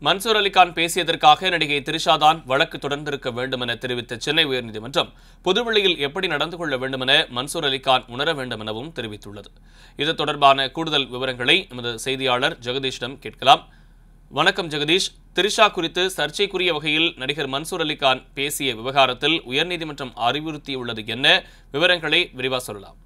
மன்சூர் அலிகான் பேசியதற்காக நடிகை திரிஷா தான் வழக்கு தொடர்ந்திருக்க வேண்டும் என தெரிவித்த சென்னை உயர்நீதிமன்றம் பொதுவெளியில் எப்படி நடந்து கொள்ள வேண்டும் என மன்சூர் அலிகான் உணர வேண்டும் எனவும் தெரிவித்துள்ளது இது தொடர்பான கூடுதல் விவரங்களை எமது செய்தியாளர் ஜெகதீஷிடம் கேட்கலாம் வணக்கம் ஜெகதீஷ் திரிஷா குறித்து சர்ச்சைக்குரிய வகையில் நடிகர் மன்சூர் அலிகான் பேசிய விவகாரத்தில் உயர்நீதிமன்றம் அறிவுறுத்தியுள்ளது என்ன விவரங்களை விரிவா சொல்லலாம்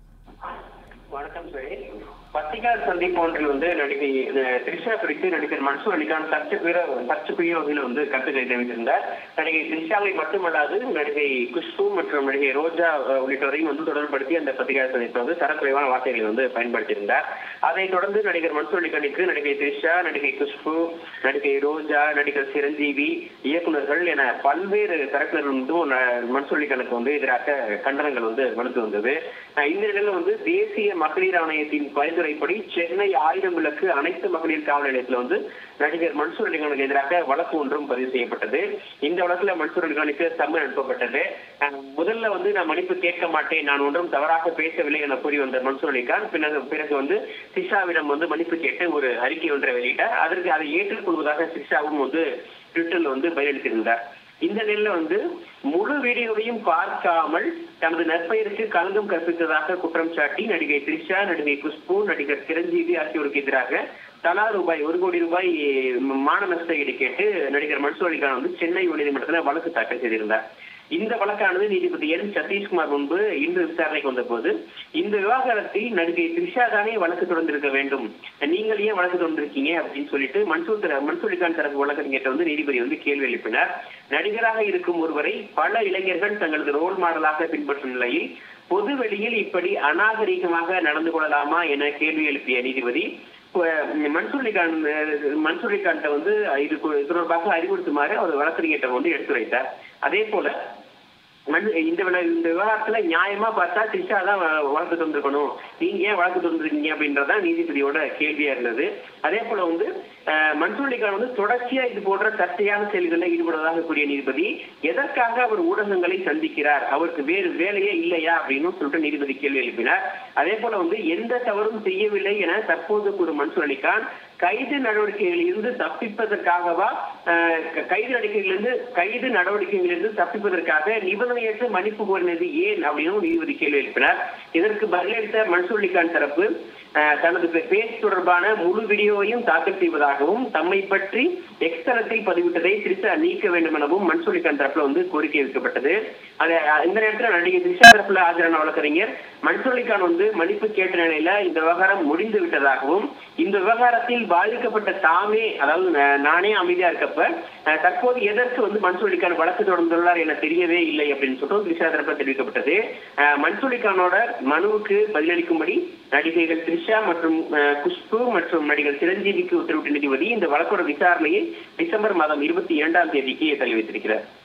வணக்கம் சார் பத்திரிகையாளர் சந்திப்பு ஒன்றில் வந்து நடிகை அஹ், த்ரிஷா குறித்து நடிகர் மன்சூர் அலிகான் சர்ச்சைக்குரிய சர்ச்சைக்குரிய வகையில் வந்து கருத்துக்களை தெரிவித்திருந்தார் நடிகை த்ரிஷாவை மட்டுமல்லாது நடிகை குஷ்பு மற்றும் நடிகை ரோஜா அஹ், உள்ளிட்டோரையும் வந்து தொடர்படுத்தி அந்த பத்திரிகையாளர் சந்திப்பில் வந்து தரக்குறைவான வார்த்தைகளை வந்து பயன்படுத்தியிருந்தார் அதைத் தொடர்ந்து நடிகர் மன்சூர் அலிகானுக்கு நடிகை த்ரிஷா நடிகை குஷ்பு நடிகை ரோஜா நடிகர் சிரஞ்சீவி இயக்குனர்கள் என பல்வேறு தரப்பினர் வந்து ந- மன்சூர் அலிகானுக்கு வந்து எதிராக கண்டனங்கள் வந்து வலுத்து வந்தது அஹ் இந்த நிலையில வந்து தேசிய மகளிர் ஆணையத்தின் பரிந்துரைப்படி சென்னை ஆயிரம் விளக்கு அனைத்து மகளிர் காவல் நிலையத்தில் வந்து நடிகர் மன்சூர் அலிகானுக்கு எதிராக வழக்கு ஒன்றும் பதிவு செய்யப்பட்டது இந்த வழக்குல மன்சூர் அலிகானுக்கு சம்மன் அனுப்பப்பட்டது அஹ் முதல்ல வந்து நான் மன்னிப்பு கேட்க மாட்டேன் நான் ஒன்றும் தவறாக பேசவில்லை என கூறி வந்த மன்சூர் அலிகான் பின்னர் பிறகு வந்து சிஷாவிடம் வந்து மன்னிப்பு கேட்டு ஒரு அறிக்கை ஒன்றை வெளியிட்டார் அதற்கு அதை ஏற்றுக்கொள்வதாக சிஷாவும் வந்து ட்விட்டர்ல வந்து பதிலளித்திருந்தார் இந்த நிலையில வந்து முழு வீடியோவையும் பார்க்காமல் தனது நற்பெயருக்கு களங்கம் கற்பித்ததாக குற்றம் சாட்டி நடிகை த்ரிஷா நடிகை குஷ்பு நடிகர் சிரஞ்சீவி ஆகியோருக்கு எதிராக தலா ரூபாய் ஒரு கோடி ரூபாய் மான நஷ்ட ஈடு கேட்டு நடிகர் மன்சூர் அலிகான் வந்து சென்னை உயர்நீதிமன்றத்தில் வழக்கு தாக்கல் செய்திருந்தார் இந்த வழக்கானது நீதிபதி என் சதீஷ்குமார் முன்பு இன்று விசாரணைக்கு வந்தபோது இந்த விவகாரத்தில் நடிகை த்ரிஷா தானே வழக்கு தொடர்ந்திருக்க வேண்டும் நீங்கள் ஏன் வழக்கு தொடர்ந்திருக்கீங்க அப்படின்னு சொல்லிட்டு மன்சூர் தர- மன்சூர் அலிகான் தரப்பு வழக்கறிஞர்கிட்ட வந்து நீதிபதி வந்து கேள்வி எழுப்பினார் நடிகராக இருக்கும் ஒருவரை பல இளைஞர்கள் தங்களது ரோல் மாடலாக பின்பற்றும் நிலையில் பொது வெளியில் இப்படி அநாகரிகமாக நடந்து கொள்ளலாமா என கேள்வி எழுப்பிய நீதிபதி இப்ப மன்சூர் அலிகான் அஹ், மன்சூர் அலிகான்ட்ட வந்து இது கு- இது தொடர்பாக அறிவுறுத்துமாறு அவர் வழக்கறிஞர்கிட்ட வந்து எடுத்துரைத்தார் அதே போல மனு- இந்த விவ- இந்த விவகாரத்துல நியாயமா பார்த்தா த்ரிஷா தான் வ- வழக்கு தந்திருக்கணும் நீங்க ஏன் வழக்கு தந்திருக்கீங்க அப்படின்றதான் நீதிபதியோட கேள்வியா இருந்தது அதே போல வந்து அஹ், மன்சூர் அலிகான் வந்து தொடர்ச்சியா இது போன்ற சர்ச்சையான செயல்களில் ஈடுபடுவதாக கூறிய நீதிபதி எதற்காக அவர் ஊடகங்களை சந்திக்கிறார் அவருக்கு வேறு வேலையே இல்லையா அப்படின்னு சொல்லிட்டு நீதிபதி கேள்வி எழுப்பினார் அதே போல வந்து எந்த தவறும் செய்யவில்லை என தற்போது கூறும் மன்சூர் அலிகான் கைது நடவடிக்கைகளில் இருந்து தப்பிப்பதற்காகவா அஹ், க- கைது நடவடிக்கைகளிலிருந்து கைது நடவடிக்கைகளிலிருந்து தப்பிப்பதற்காக நிபந்தனையற்ற மன்னிப்பு கோரினது ஏன் அப்படின்னு நீதிபதி கேள்வி எழுப்பினார் இதற்கு பதிலளித்த மன்சூர் அலிகான் தரப்பு அஹ், தனது பே- பேச்சு தொடர்பான முழு வீடியோவையும் தாக்கல் செய்வதாகவும் தம்மை பற்றி எக்ஸ் தளத்தில் பதிவிட்டதை திரிஷா நீக்க வேண்டும் எனவும் மன்சூர் அலிகான் தரப்புல வந்து கோரிக்கை வைக்கப்பட்டது அது அஹ், இந்த நேரத்தில் நடிகை திரிஷா தரப்புல ஆஜரான வழக்கறிஞர் மன்சூர் அலிகான் வந்து மன்னிப்பு கேட்ட நிலையில இந்த விவகாரம் முடிந்து விட்டதாகவும் இந்த விவகாரத்தில் பாதிக்கப்பட்ட தாமே அதாவது ந- நானே அமைதியா இருக்கப்ப அஹ், தற்போது எதற்கு வந்து மன்சூர் அலிகான் வழக்கு தொடர்ந்துள்ளார் என தெரியவே இல்லை அப்படின்னு சொல்லிட்டு திரிஷா தரப்புல தெரிவிக்கப்பட்டது அஹ், மன்சூர் அலிகானோட மனுவுக்கு பதிலளிக்கும்படி நடிகைகள் த்ரிஷா மற்றும் அஹ், குஷ்பு மற்றும் நடிகர் சிரஞ்சீவிக்கு உத்தரவிட்ட நீதிபதி இந்த வழக்கோட விசாரணையை டிசம்பர் மாதம் இருபத்தி இரண்டாம் தேதிக்கு தள்ளி வைத்திருக்கிறார்